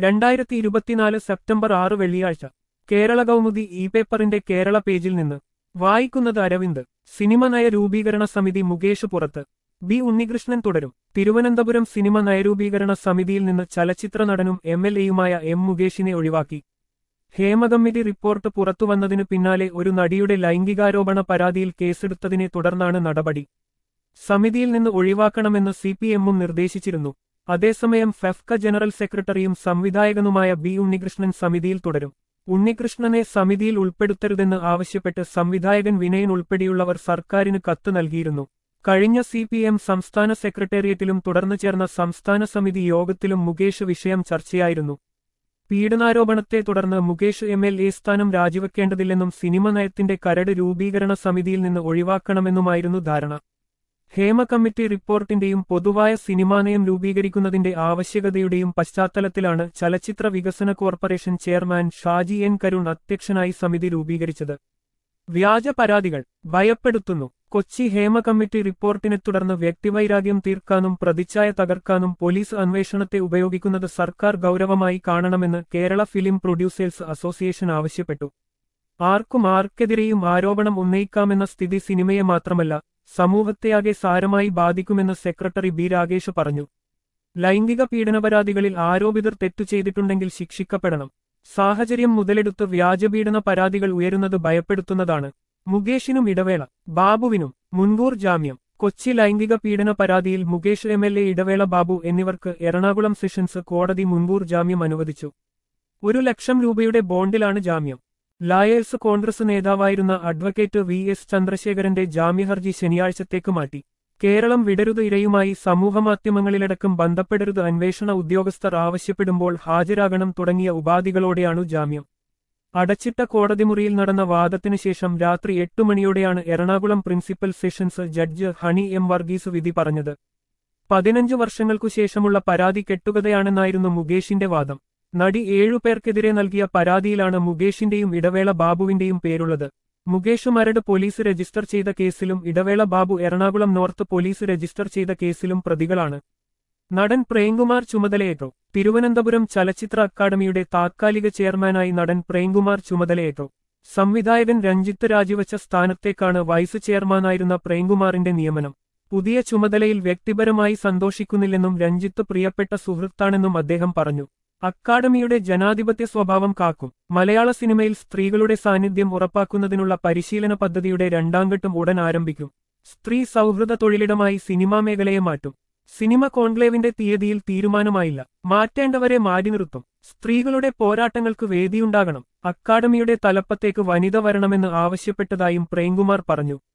രണ്ടായിരത്തി ഇരുപത്തിനാല് സെപ്റ്റംബർ ആറ് വെള്ളിയാഴ്ച കേരള കൗമുദി ഇ പേപ്പറിന്റെ കേരള പേജിൽ നിന്ന് വായിക്കുന്നത് അരവിന്ദ് സിനിമ നയ രൂപീകരണ സമിതി മുകേഷ് പുറത്ത് ബി ഉണ്ണികൃഷ്ണൻ തുടരും തിരുവനന്തപുരം സിനിമ നയരൂപീകരണ സമിതിയിൽ നിന്ന് ചലച്ചിത്ര നടനും എം എൽ എയുമായ എം മുകേഷിനെ ഒഴിവാക്കി ഹേമകമ്മിറ്റി റിപ്പോർട്ട് പുറത്തുവന്നതിനു പിന്നാലെ ഒരു നടിയുടെ ലൈംഗികാരോപണ പരാതിയിൽ കേസെടുത്തതിനെ തുടർന്നാണ് നടപടി സമിതിയിൽ നിന്ന് ഒഴിവാക്കണമെന്ന് സി പി എമ്മും നിർദ്ദേശിച്ചിരുന്നു അതേസമയം ഫെഫ്ക ജനറൽ സെക്രട്ടറിയും സംവിധായകനുമായ ബി ഉണ്ണികൃഷ്ണൻ സമിതിയിൽ തുടരും ഉണ്ണികൃഷ്ണനെ സമിതിയിൽ ഉൾപ്പെടുത്തരുതെന്ന് ആവശ്യപ്പെട്ട് സംവിധായകൻ വിനയൻ ഉൾപ്പെടെയുള്ളവർ സർക്കാരിന് കത്ത് നൽകിയിരുന്നു കഴിഞ്ഞ സി പി എം സംസ്ഥാന സെക്രട്ടേറിയറ്റിലും തുടർന്ന് ചേർന്ന സംസ്ഥാന സമിതി യോഗത്തിലും മുകേഷ് വിഷയം ചർച്ചയായിരുന്നു പീഡനാരോപണത്തെ തുടർന്ന് മുകേഷ് എം എൽ എ സ്ഥാനം രാജിവെക്കേണ്ടതില്ലെന്നും സിനിമ നയത്തിന്റെ കരട് രൂപീകരണ സമിതിയിൽ നിന്ന് ഒഴിവാക്കണമെന്നുമായിരുന്നു ധാരണ ഹേമ കമ്മിറ്റി റിപ്പോർട്ടിന്റെയും പൊതുവായ സിനിമാ നയം രൂപീകരിക്കുന്നതിന്റെ ആവശ്യകതയുടെയും പശ്ചാത്തലത്തിലാണ് ചലച്ചിത്ര വികസന corporation chairman Shaji N Karun അധ്യക്ഷനായി സമിതി രൂപീകരിച്ചത് വ്യാജ പരാതികൾ ഭയപ്പെടുത്തുന്നു കൊച്ചി ഹേമ കമ്മിറ്റി റിപ്പോർട്ടിനെ തുടർന്ന് വ്യക്തിവൈരാഗ്യം തീർക്കാനും പ്രതിച്ഛായ തകർക്കാനും പോലീസ് അന്വേഷണത്തെ ഉപയോഗിക്കുന്നത് സർക്കാർ ഗൗരവമായി കാണണമെന്ന് കേരള ഫിലിം പ്രൊഡ്യൂസേഴ്സ് അസോസിയേഷൻ ആവശ്യപ്പെട്ടു ആർക്കും ആർക്കെതിരെയും ആരോപണം ഉന്നയിക്കാമെന്ന സ്ഥിതി സിനിമയെ മാത്രമല്ല സമൂഹത്തെയാകെ സാരമായി ബാധിക്കുമെന്ന് സെക്രട്ടറി ബി രാഗേഷ് പറഞ്ഞു ലൈംഗിക പീഡനപരാതികളിൽ ആരോപിതർ തെറ്റു ചെയ്തിട്ടുണ്ടെങ്കിൽ ശിക്ഷിക്കപ്പെടണം സാഹചര്യം മുതലെടുത്ത് വ്യാജപീഡന പരാതികൾ ഉയരുന്നത് ഭയപ്പെടുത്തുന്നതാണ് മുകേഷിനും ഇടവേള ബാബുവിനും മുൻകൂർ ജാമ്യം കൊച്ചി ലൈംഗിക പീഡന പരാതിയിൽ മുകേഷ് എം എൽ എ ഇടവേള ബാബു എന്നിവർക്ക് എറണാകുളം സെഷൻസ് കോടതി മുൻകൂർ ജാമ്യം അനുവദിച്ചു ഒരു ലക്ഷം രൂപയുടെ ബോണ്ടിലാണ് ജാമ്യം ലായേഴ്സ് കോൺഗ്രസ് നേതാവായിരുന്ന അഡ്വക്കേറ്റ് വി എസ് ചന്ദ്രശേഖരന്റെ ജാമ്യഹർജി ശനിയാഴ്ചത്തേക്ക് മാറ്റി കേരളം വിടരുത് ഇരയുമായി സമൂഹമാധ്യമങ്ങളിലടക്കം ബന്ധപ്പെടരുത് അന്വേഷണ ഉദ്യോഗസ്ഥർ ആവശ്യപ്പെടുമ്പോൾ ഹാജരാകണം തുടങ്ങിയ ഉപാധികളോടെയാണു ജാമ്യം അടച്ചിട്ട കോടതിമുറിയിൽ നടന്ന വാദത്തിനു ശേഷം രാത്രി എട്ടു മണിയോടെയാണ് Ernakulam principal sessions judge Honey M Varghese വിധി പറഞ്ഞത് പതിനഞ്ചു വർഷങ്ങൾക്കു ശേഷമുള്ള പരാതി കെട്ടുകഥയാണെന്നായിരുന്നു മുകേഷിന്റെ വാദം നടി ഏഴുപേർക്കെതിരെ നൽകിയ പരാതിയിലാണ് മുകേഷിന്റെയും ഇടവേള ബാബുവിന്റെയും പേരുള്ളത് മുകേഷ് മരട് പോലീസ് രജിസ്റ്റർ ചെയ്ത കേസിലും Idavela Babu Ernakulam north police register ചെയ്ത കേസിലും പ്രതികളാണ് നടൻ പ്രേംകുമാർ ചുമതലയേറ്റു തിരുവനന്തപുരം ചലച്ചിത്ര അക്കാദമിയുടെ താത്കാലിക ചെയർമാനായി നടൻ പ്രേംകുമാർ ചുമതലയേറ്റു സംവിധായകൻ രഞ്ജിത്ത് രാജിവച്ച സ്ഥാനത്തേക്കാണ് വൈസ് ചെയർമാനായിരുന്ന പ്രേംകുമാറിന്റെ നിയമനം പുതിയ ചുമതലയിൽ വ്യക്തിപരമായി സന്തോഷിക്കുന്നില്ലെന്നും രഞ്ജിത്ത് പ്രിയപ്പെട്ട സുഹൃത്താണെന്നും അദ്ദേഹം പറഞ്ഞു അക്കാദമിയുടെ ജനാധിപത്യ സ്വഭാവം കാക്കും മലയാള സിനിമയിൽ സ്ത്രീകളുടെ സാന്നിധ്യം ഉറപ്പാക്കുന്നതിനുള്ള പരിശീലന പദ്ധതിയുടെ രണ്ടാംഘട്ടം ഉടൻ ആരംഭിക്കും സ്ത്രീ സൗഹൃദ തൊഴിലിടമായി സിനിമാ മേഖലയെ മാറ്റും സിനിമ കോൺക്ലേവിന്റെ തീയതിയിൽ തീരുമാനമായില്ല മാറ്റേണ്ടവരെ മാറ്റി നിർത്തും സ്ത്രീകളുടെ പോരാട്ടങ്ങൾക്ക് വേദിയുണ്ടാകണം അക്കാദമിയുടെ തലപ്പത്തേക്ക് വനിത വരണമെന്ന് ആവശ്യപ്പെട്ടതായും പ്രേംകുമാർ പറഞ്ഞു